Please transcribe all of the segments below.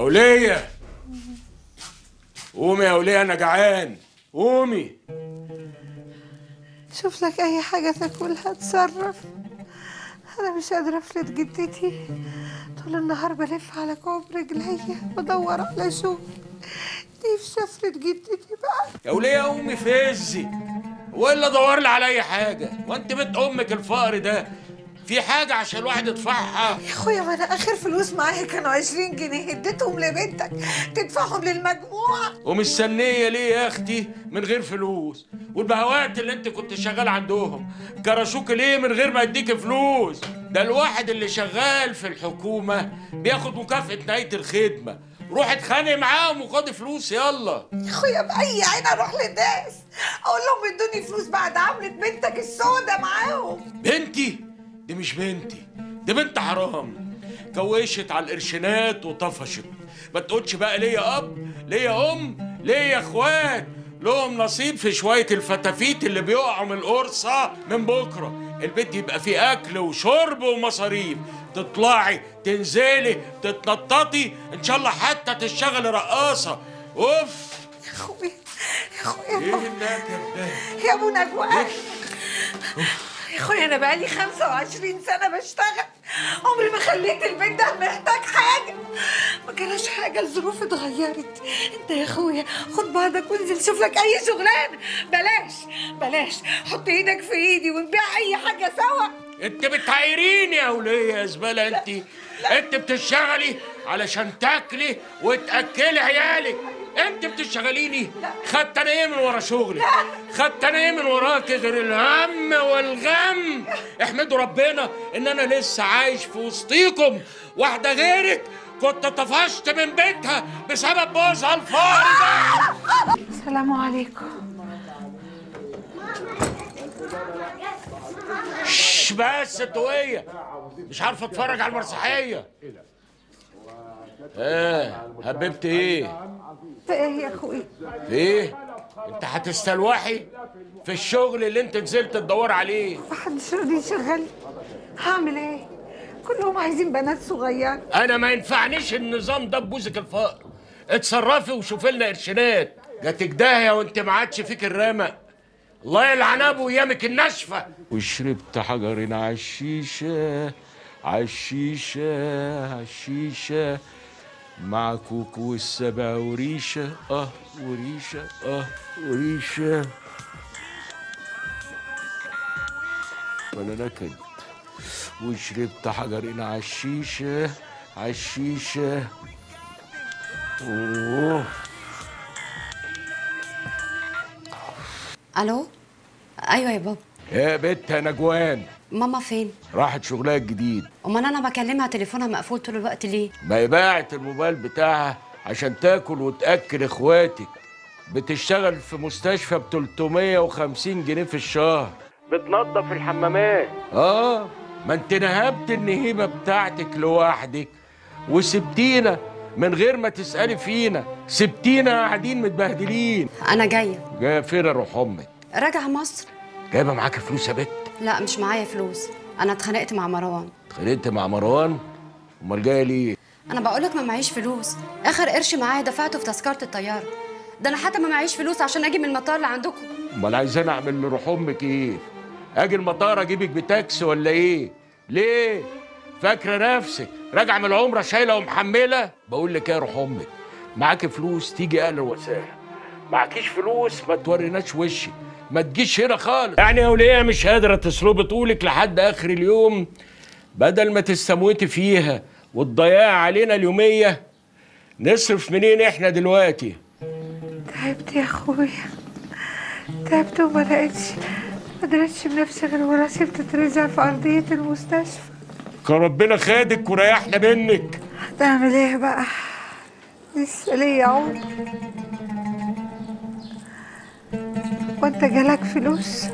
أولية قومي يا أولية أنا جعان قومي شوف لك اي حاجة تاكلها تصرف انا مش قادرة افلت جدتي طول النهار بلف على كوب رجليا بدور على شغل نفسي افلت جدتي بقى يا أولية قومي فزي ولا دور لي على أي حاجة وأنت بنت أمك الفقر ده في حاجة عشان الواحد يدفعها يا اخويا ما انا اخر فلوس معايا كانوا 20 جنيه اديتهم لبنتك تدفعهم للمجموعة ومستنية ليه يا أختي من غير فلوس والبهوات اللي أنت كنت شغال عندهم كرشوك ليه من غير ما يديك فلوس ده الواحد اللي شغال في الحكومة بياخد مكافأة نهاية الخدمة روح اتخانق معاهم وخد فلوس يلا يا اخويا باي عين اروح للناس اقول لهم ادوني فلوس بعد عملة بنتك السودة معاهم بنتي دي مش بنتي دي بنت حرام كوشت على القرشينات وطفشت ما تقولش بقى ليا اب ليا ام ليا اخوات لهم نصيب في شويه الفتافيت اللي بيقعوا من القرصه من بكره البيت يبقى فيه اكل وشرب ومصاريف تطلعي تنزلي تتنططي ان شاء الله حتى تشتغلي رقاصه اوف يا اخويا يا اخويا ايه النكد ده يا ابو نجوان يا اخويا انا بقالي 25 سنه بشتغل عمري ما خليت البيت ده محتاج حاجه ما جراش حاجه الظروف اتغيرت انت يا اخويا خد بعضك وانزل شوف لك اي شغلانه بلاش بلاش حط ايدك في ايدي ونبيع اي حاجه سوا انت بتعايريني يا وليه يا زباله انت انت بتشتغلي علشان تاكلي وتاكلي عيالك انت بتشتغليني خدت انا ايه من ورا شغلي خدت انا ايه من وراك غير الهم والغم احمدوا ربنا ان انا لسه عايش في وسطيكم واحده غيرك كنت طفشت من بيتها بسبب جوزها الفقر ده السلام عليكم شش بس انتويه مش عارفه اتفرج على المسرحيه ايه هببت ايه في ايه يا اخويا في ايه انت هتستلوحي في الشغل اللي انت نزلت تدور عليه محدش راضي يشغلني هعمل ايه كلهم عايزين بنات صغيره انا ما ينفعنيش النظام ده ببوزك الفقر اتصرفي وشوفي لنا قرشينات جاتك داهيه وانت ما عادش فيك الرمق الله يلعن ابو ايامك الناشفه وشربت حجر على الشيشه على الشيشه على الشيشه مع كوكو والسبع وريشه اه وريشه اه وريشه ولا نكد وشربت حجرين على الشيشة على الشيشة أوه. الو ايوه يا بابا يا بنت يا نجوان ماما فين راحت شغلها الجديد امال انا بكلمها تليفونها مقفول طول الوقت ليه ما هي باعت الموبايل بتاعها عشان تاكل وتاكل اخواتك بتشتغل في مستشفى ب 350 جنيه في الشهر بتنظف الحمامات اه ما انت نهبت النهيبه بتاعتك لوحدك وسبتينا من غير ما تسالي فينا سبتينا قاعدين متبهدلين انا جايه جايه فين روح امك راجعه مصر جايبه معاك فلوس يا بت لا مش معايا فلوس انا اتخانقت مع مروان اتخانقت مع مروان امال جايه ليه انا بقولك ما معيش فلوس اخر قرش معايا دفعته في تذكره الطياره ده انا حتى ما معيش فلوس عشان اجي من المطار اللي عندكم امال عايزاني اعمل لروح امك ايه اجي المطار اجيبك بتاكسي ولا ايه ليه فاكره نفسك راجعه من العمره شايله ومحمله بقول لك ايه يا روح امك معاكي فلوس تيجي اهلا وسهلا معكيش فلوس ما توريناش وشك ما تجيش هنا خالص يعني يا وليه مش قادره تصلبي طولك لحد اخر اليوم بدل ما تستموتي فيها وتضيعي علينا اليوميه نصرف منين احنا دلوقتي تعبت يا اخويا تعبت وما لقيتش ما قدرتش بنفسي غير وراسي بتترزع في ارضيه المستشفى كان ربنا خادك وريحنا منك هتعمل ايه بقى لسه ليا عمر وانت جالك فلوس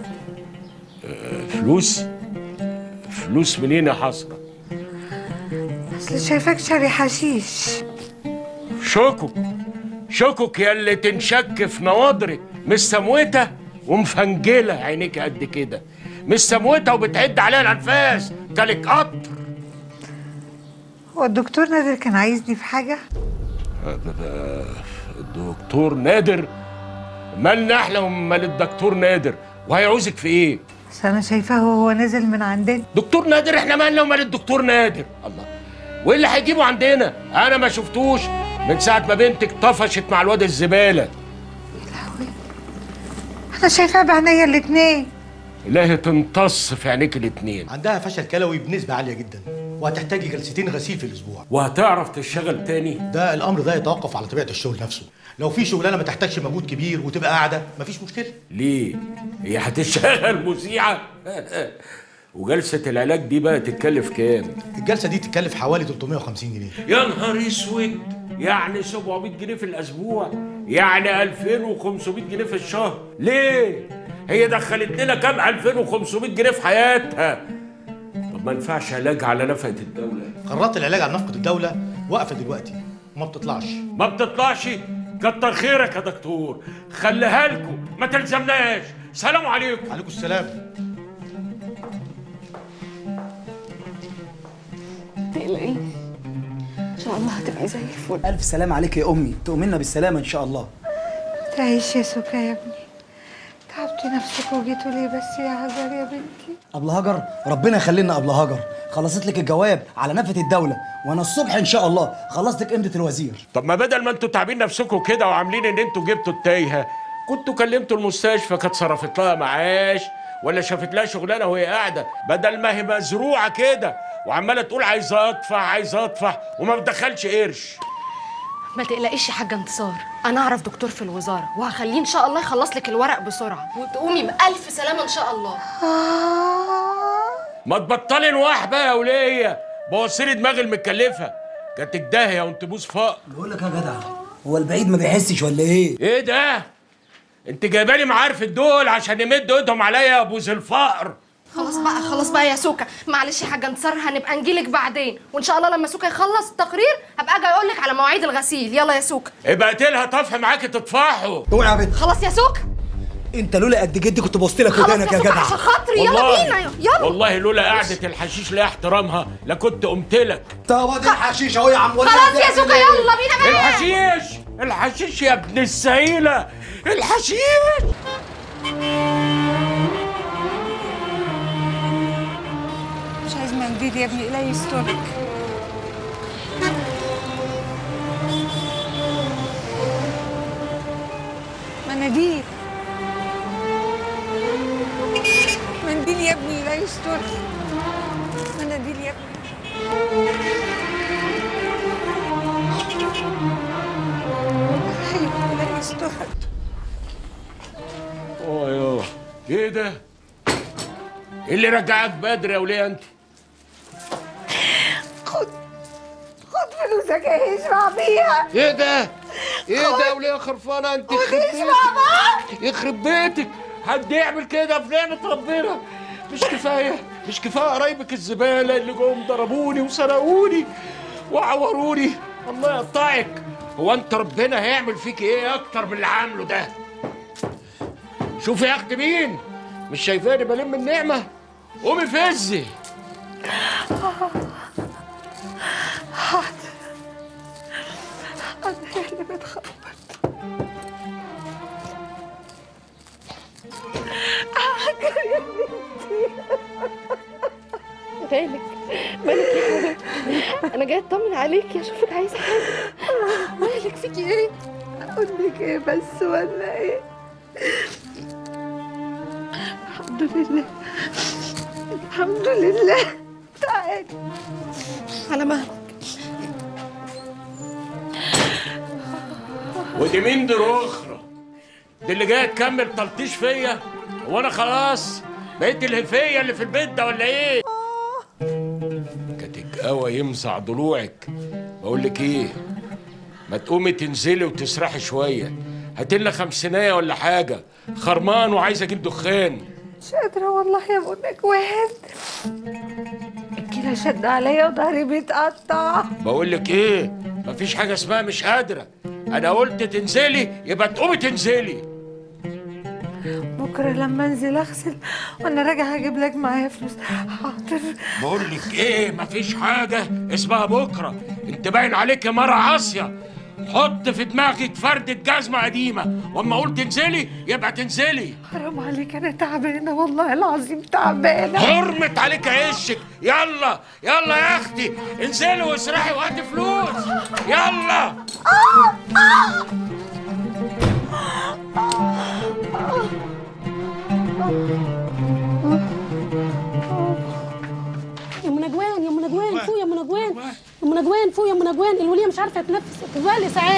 فلوس فلوس منين يا حسرة اصل شايفاك شاري حشيش شكك شكك يا اللي تنشك في نواضرك مش سموتة ومفنجلة عينيك قد كده مش سموتة وبتعد عليها الأنفاس جالك قطر هو الدكتور نادر كان عايزني في حاجه الدكتور نادر مالنا احنا ومال الدكتور نادر وهيعوزك في ايه بس انا شايفاه وهو نازل من عندنا دكتور نادر احنا مالنا ومال الدكتور نادر الله وايه اللي هيجيبه عندنا انا ما شفتوش من ساعه ما بنتك طفشت مع الواد الزباله انا شايفاه بعينيا الاتنين الهي تمتص في عينيك الاتنين عندها فشل كلوي بنسبة عالية جدا وهتحتاج لجلستين غسيل في الأسبوع وهتعرف تشتغل تاني ده الأمر ده يتوقف على طبيعة الشغل نفسه لو في شغلانة ما تحتاجش مجهود كبير وتبقى قاعدة مفيش مشكلة ليه هي هتشتغل مذيعه وجلسه العلاج دي بقى تتكلف كام الجلسة دي تتكلف حوالي 350 جنيه يا نهار اسود يعني 700 جنيه في الاسبوع يعني 2500 جنيه في الشهر ليه هي دخلت لنا كام 2500 جنيه في حياتها طب ما ينفعش علاج على نفقه الدوله قررت العلاج على نفقة الدولة واقفة دلوقتي وما بتطلعش ما بتطلعش كتر خيرك يا دكتور خليها لكم ما تلزمناش سلام عليكم عليكم السلام تقلقي ان شاء الله هتبقي زي الفل ألف سلام عليك يا أمي تؤمنا بالسلامة إن شاء الله تعيش يا سكا يا ابني تعبتي نفسك وجيتوا ليه بس يا هاجر يا بنتي أبله هاجر ربنا يخلينا أبله هاجر خلصت لك الجواب على نفقة الدولة وأنا الصبح إن شاء الله خلصت لك قيمة الوزير طب ما بدل ما انتوا تعبين نفسكم كده وعاملين ان انتوا جبتوا التايهه كنتوا كلمتوا المستشفى كانت صرفت لها معاش ولا شافت لها شغلانه وهي قاعده بدل ما هي مزروعه كده وعماله تقول عايز ادفع عايز ادفع وما بتدخلش قرش ما تقلقيش يا حاجه انتصار انا اعرف دكتور في الوزاره وهخليه ان شاء الله يخلص لك الورق بسرعه وتقومي بالف سلامه ان شاء الله ما تبطلي نواح بقى يا وليه بوصلي دماغي المتكلفه كانت داهيه وانت بوس فقر بقول لك يا جدع هو البعيد ما بيحسش ولا إيه؟ ايه ده انت جايبالي معارف الدول عشان يمدوا ايدهم عليا يا بوز الفقر خلاص بقى خلاص بقى يا سوكا معلش يا حاجه انتصار هنبقى نجيلك بعدين وان شاء الله لما سوكا يخلص التقرير هبقى اجي اقول لك على مواعيد الغسيل يلا يا سوكا ابقى قتلها طفح معاكي تطفحوا اوعى يا بنت خلاص يا سوكا أنت لولا قد جدي كنت بوظت لك خلاص ودانك يا يا سوكا جدع عشان خاطري يلا بينا يلا والله لولا قعدة الحشيش لا احترامها لكنت قمت لك طب ادي الحشيش اهو يا عم وليد خلاص يا هتعمل سوكا إيه؟ يلا بينا بقى الحشيش الحشيش يا ابن السهيلة الحشيش مش عايز منديل يا ابني لا يسترك مناديل منديل يا ابني لا يسترك مناديل يا ابني أيوة، لا يسترك اه يا ايه ده؟ ايه اللي رجعك بدري يا وليه انت؟ خد خد فلوسك يا اشبع بيها ايه ده؟ ايه ده يا وليه خرفانة انت يخرب اشبع بيتك بقى يخرب بيتك حد يعمل كده في نعمة ربنا مش كفاية مش كفاية قرايبك الزبالة اللي جم ضربوني وسرقوني وعوروني الله يقطعك هو انت ربنا هيعمل فيك ايه اكتر من اللي عامله ده شوفي يا اخت مين مش شايفاني بلم النعمة قومي فزي انا هي اللي بتخبط مالك مالك يا حبيبتي انا جايه اطمن عليكي اشوفك عايزه حاجه مالك فيكي ايه اقول لك ايه بس ولا ايه الحمد لله الحمد لله تعالي على مهلك ودي مين دي اخرى دي اللي جايه تكمل تلطيش فيا هو انا خلاص بقيت الهفيه اللي في البيت ده ولا ايه كانت القهوه يمزع ضلوعك بقول لك ايه ما تقومي تنزلي وتسرحي شويه هاتلنا خمسينية ولا حاجه خرمان وعايز اجيب دخان مش قادرة والله يا منك واحد الكلى شد عليا وضهري بيتقطع بقول لك ايه مفيش حاجه اسمها مش قادره انا قلت تنزلي يبقى تقومي تنزلي بكرة لما انزل اغسل وانا راجعة هجيب لك معايا فلوس حاضر بقول لك ايه مفيش حاجه اسمها بكره انت باين عليك يا مره عاصيه حط في دماغك فردة جزمة قديمة واما اقول تنزلي يبقى تنزلي حرام عليك انا تعبانه والله العظيم تعبانه حرمت عليك عشك يلا يلا يا اختي انزلي واسرحي وهاتي فلوس يلا يا ام نجوان يا ام نجوان فوق يا ام نجوان يا ام نجوان فوق يا ام نجوان الوليه مش عارفه تتنفس بقالي ساعات